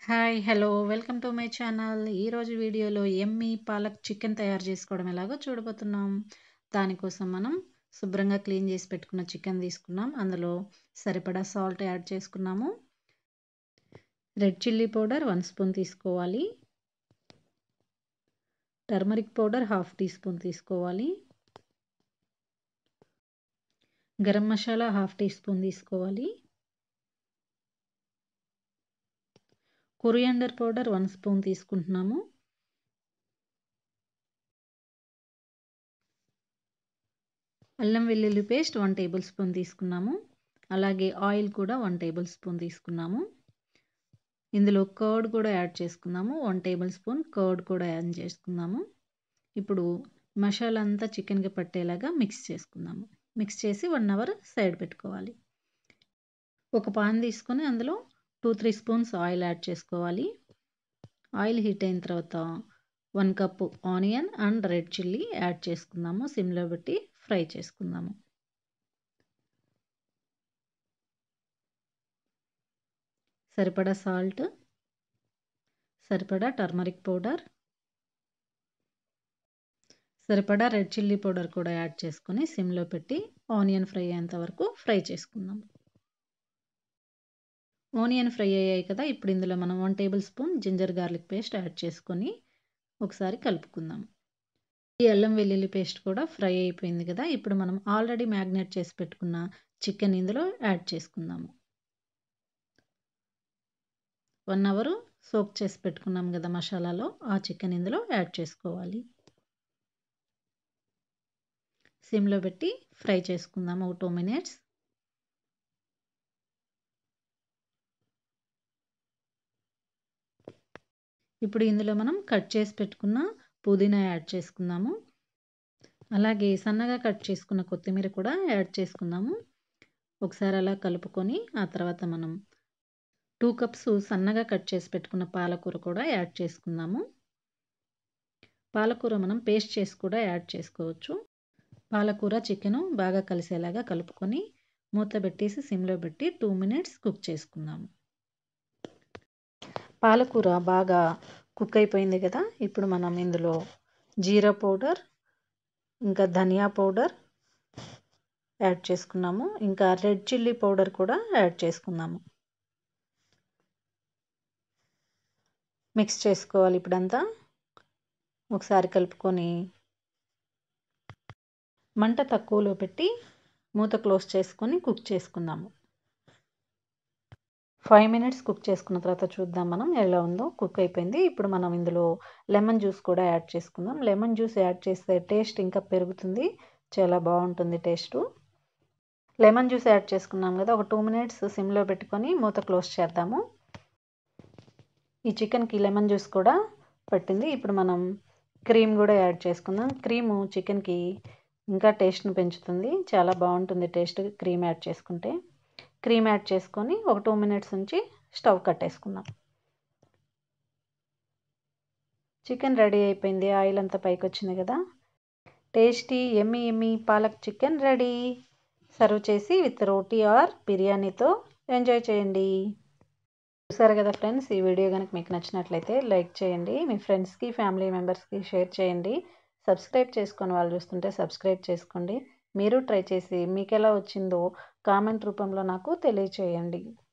hi hello welcome to my channel ఈరోజు వీడియోలో ఎమ్మి palak chicken తయారు చేసుకోవడం ఎలాగో చూడబోతున్నాం దానికోసం మనం శుభ్రంగా క్లీన్ చేసి పెట్టుకున్న చికెన్ తీసుకున్నాం అందులో సరిపడా సాల్ట్ యాడ్ చేసుకున్నాము red chilli powder one spoon తీసుకోవాలి turmeric powder half teaspoon తీసుకోవాలి garam masala half teaspoon తీసుకోవాలి కొరియాండర్ పౌడర్ వన్ స్పూన్ తీసుకుంటున్నాము అల్లం వెల్లుల్లి పేస్ట్ వన్ టేబుల్ స్పూన్ తీసుకున్నాము అలాగే ఆయిల్ కూడా వన్ టేబుల్ స్పూన్ తీసుకున్నాము ఇందులో కర్డ్ కూడా యాడ్ చేసుకుందాము వన్ టేబుల్ స్పూన్ కర్డ్ కూడా యాడ్ చేసుకుందాము ఇప్పుడు మసాలా అంతా చికెన్కి పట్టేలాగా మిక్స్ చేసుకుందాము మిక్స్ చేసి వన్ అవర్ సైడ్ పెట్టుకోవాలి ఒక పాన్ తీసుకొని అందులో two three spoons oil add చేసుకోవాలి ఆయిల్ హీట్ అయిన తర్వాత one cup onion and red chilli add చేసుకుందాము సిమ్లో పెట్టి ఫ్రై చేసుకుందాము సరిపడా సాల్ట్ సరిపడా టర్మరిక్ పౌడర్ సరిపడా రెడ్ చిల్లీ పౌడర్ కూడా యాడ్ చేసుకొని సిమ్లో పెట్టి ఆనియన్ ఫ్రై అయ్యేంత వరకు ఫ్రై చేసుకుందాం ఆనియన్ ఫ్రై అయ్యాయి కదా ఇప్పుడు ఇందులో మనం one tablespoon ginger garlic paste add చేసుకొని ఒకసారి కలుపుకుందాం ఈ అల్లం వెల్లుల్లి పేస్ట్ కూడా ఫ్రై అయిపోయింది కదా ఇప్పుడు మనం ఆల్రెడీ మ్యాగ్నేట్ చేసి పెట్టుకున్న చికెన్ ఇందులో యాడ్ చేసుకుందాము వన్ అవర్ సోక్ చేసి పెట్టుకున్నాం కదా మసాలాలో ఆ చికెన్ ఇందులో యాడ్ చేసుకోవాలి సిమ్లో పెట్టి ఫ్రై చేసుకుందాము ఒక టూ మినిట్స్ ఇప్పుడు ఇందులో మనం కట్ చేసి పెట్టుకున్న పుదీనా యాడ్ చేసుకుందాము అలాగే సన్నగా కట్ చేసుకున్న కొత్తిమీర కూడా యాడ్ చేసుకుందాము ఒకసారి అలా కలుపుకొని ఆ తర్వాత మనం టూ కప్స్ సన్నగా కట్ చేసి పెట్టుకున్న పాలకూర కూడా యాడ్ చేసుకుందాము పాలకూర మనం పేస్ట్ చేసి కూడా యాడ్ చేసుకోవచ్చు పాలకూర చికెను బాగా కలిసేలాగా కలుపుకొని మూత పెట్టేసి సిమ్లో పెట్టి టూ మినిట్స్ కుక్ చేసుకుందాము పాలకూర బాగా కుక్ అయిపోయింది కదా ఇప్పుడు మనం ఇందులో జీరా పౌడర్ ఇంకా ధనియా పౌడర్ యాడ్ చేసుకున్నాము ఇంకా రెడ్ చిల్లీ పౌడర్ కూడా యాడ్ చేసుకుందాము మిక్స్ చేసుకోవాలి ఇప్పుడంతా ఒకసారి కలుపుకొని మంట తక్కువలో పెట్టి మూత క్లోజ్ చేసుకొని కుక్ చేసుకుందాము ఫైవ్ మినిట్స్ కుక్ చేసుకున్న తర్వాత చూద్దాం మనం ఎలా ఉందో కుక్ అయిపోయింది ఇప్పుడు మనం ఇందులో లెమన్ జ్యూస్ కూడా యాడ్ చేసుకుందాం లెమన్ జ్యూస్ యాడ్ చేస్తే టేస్ట్ ఇంకా పెరుగుతుంది చాలా బాగుంటుంది టేస్టు లెమన్ జ్యూస్ యాడ్ చేసుకున్నాం కదా ఒక టూ మినిట్స్ సిమ్లో పెట్టుకొని మూత క్లోజ్ చేద్దాము ఈ చికెన్కి లెమన్ జ్యూస్ కూడా పట్టింది ఇప్పుడు మనం క్రీమ్ కూడా యాడ్ చేసుకుందాం క్రీము చికెన్కి ఇంకా టేస్ట్ని పెంచుతుంది చాలా బాగుంటుంది టేస్ట్ క్రీమ్ యాడ్ చేసుకుంటే క్రీమ్ యాడ్ చేసుకొని ఒక టూ మినిట్స్ ఉంచి స్టవ్ కట్టేసుకుందాం చికెన్ రెడీ అయిపోయింది ఆయిల్ అంతా పైకి వచ్చింది కదా టేస్టీ ఎమ్మి ఎమ్మి పాలక్ చికెన్ రెడీ సర్వ్ చేసి విత్ రోటీ ఆర్ బిర్యానీతో ఎంజాయ్ చేయండి చూసారు కదా ఫ్రెండ్స్ ఈ వీడియో కనుక మీకు నచ్చినట్లయితే లైక్ చేయండి మీ ఫ్రెండ్స్కి ఫ్యామిలీ మెంబర్స్కి షేర్ చేయండి సబ్స్క్రైబ్ చేసుకొని వాళ్ళు చూస్తుంటే సబ్స్క్రైబ్ చేసుకోండి మీరు ట్రై చేసి మీకు ఎలా వచ్చిందో కామెంట్ రూపంలో నాకు తెలియచేయండి